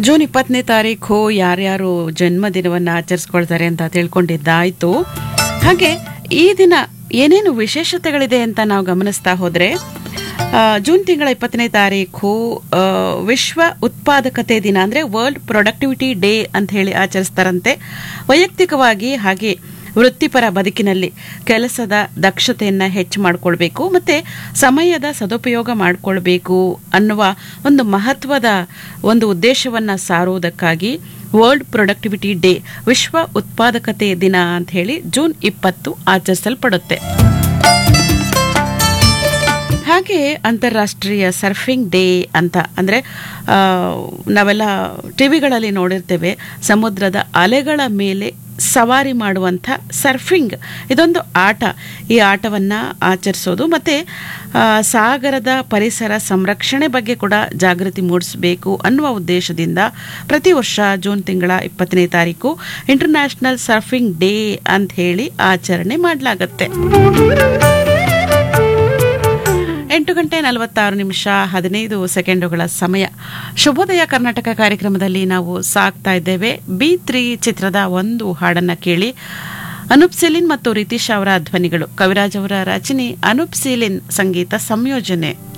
June ಇಪ್ಪತ್ತನೇ ತಾರೀಕು ಯಾರ್ಯಾರು ಜನ್ಮದಿನವನ್ನು ಆಚರಿಸ್ಕೊಳ್ತಾರೆ ಅಂತ ತಿಳ್ಕೊಂಡಿದ್ದಾಯ್ತು ಹಾಗೆ ಈ ದಿನ ಏನೇನು ವಿಶೇಷತೆಗಳಿದೆ ಅಂತ ನಾವು ಗಮನಿಸ್ತಾ ಹೋದರೆ ಆ, ಜೂನ್ ತಿಂಗಳ ಇಪ್ಪತ್ತನೇ ತಾರೀಕು ಆ, ವಿಶ್ವ ಉತ್ಪಾದಕತೆ ದಿನ ಅಂದರೆ ವರ್ಲ್ಡ್ ಪ್ರೊಡಕ್ಟಿವಿಟಿ ಡೇ ಅಂತ ಹೇಳಿ ಆಚರಿಸ್ತಾರಂತೆ ವೈಯಕ್ತಿಕವಾಗಿ ಹಾಗೆ ವೃತ್ತಿಪರ ಬದುಕಿನಲ್ಲಿ ಕೆಲಸದ ದಕ್ಷತೆಯನ್ನು ಹೆಚ್ಚು ಮಾಡಿಕೊಳ್ಬೇಕು ಮತ್ತು ಸಮಯದ ಸದುಪಯೋಗ ಮಾಡಿಕೊಳ್ಬೇಕು ಅನ್ನುವ ಒಂದು ಮಹತ್ವದ ಒಂದು ಉದ್ದೇಶವನ್ನು ಸಾರುವುದಕ್ಕಾಗಿ ವರ್ಲ್ಡ್ ಪ್ರೊಡಕ್ಟಿವಿಟಿ ಡೇ ವಿಶ್ವ ಉತ್ಪಾದಕತೆ ದಿನ ಅಂತ ಹೇಳಿ ಜೂನ್ ಇಪ್ಪತ್ತು ಆಚರಿಸಲ್ಪಡುತ್ತೆ ಹಾಗೆ ಅಂತಾರಾಷ್ಟ್ರೀಯ ಸರ್ಫಿಂಗ್ ಡೇ ಅಂತ ಅಂದರೆ ನಾವೆಲ್ಲ ಟಿ ವಿಗಳಲ್ಲಿ ನೋಡಿರ್ತೇವೆ ಸಮುದ್ರದ ಅಲೆಗಳ ಮೇಲೆ ಸವಾರಿ ಮಾಡುವಂಥ ಸರ್ಫಿಂಗ್ ಇದೊಂದು ಆಟ ಈ ಆಟವನ್ನು ಆಚರಿಸೋದು ಮತ್ತು ಸಾಗರದ ಪರಿಸರ ಸಂರಕ್ಷಣೆ ಬಗ್ಗೆ ಕೂಡ ಜಾಗೃತಿ ಮೂಡಿಸಬೇಕು ಅನ್ನುವ ಉದ್ದೇಶದಿಂದ ಪ್ರತಿ ವರ್ಷ ಜೂನ್ ತಿಂಗಳ ಇಪ್ಪತ್ತನೇ ತಾರೀಕು ಇಂಟರ್ನ್ಯಾಷನಲ್ ಸರ್ಫಿಂಗ್ ಡೇ ಅಂತ ಹೇಳಿ ಆಚರಣೆ ಮಾಡಲಾಗತ್ತೆ ಎಂಟು ಗಂಟೆ ನಲವತ್ತಾರು ನಿಮಿಷ ಹದಿನೈದು ಸೆಕೆಂಡುಗಳ ಸಮಯ ಶುಭೋದಯ ಕರ್ನಾಟಕ ಕಾರ್ಯಕ್ರಮದಲ್ಲಿ ನಾವು ಸಾಕ್ತಾ ಇದ್ದೇವೆ ಬಿ ತ್ರೀ ಚಿತ್ರದ ಒಂದು ಹಾಡನ್ನ ಕೇಳಿ ಅನೂಪ್ ಸೀಲಿನ್ ಮತ್ತು ರಿತೀಶ್ ಅವರ ಧ್ವನಿಗಳು ಕವಿರಾಜ್ ಅವರ ರಚನೆ ಅನೂಪ್ ಸೀಲಿನ್ ಸಂಗೀತ ಸಂಯೋಜನೆ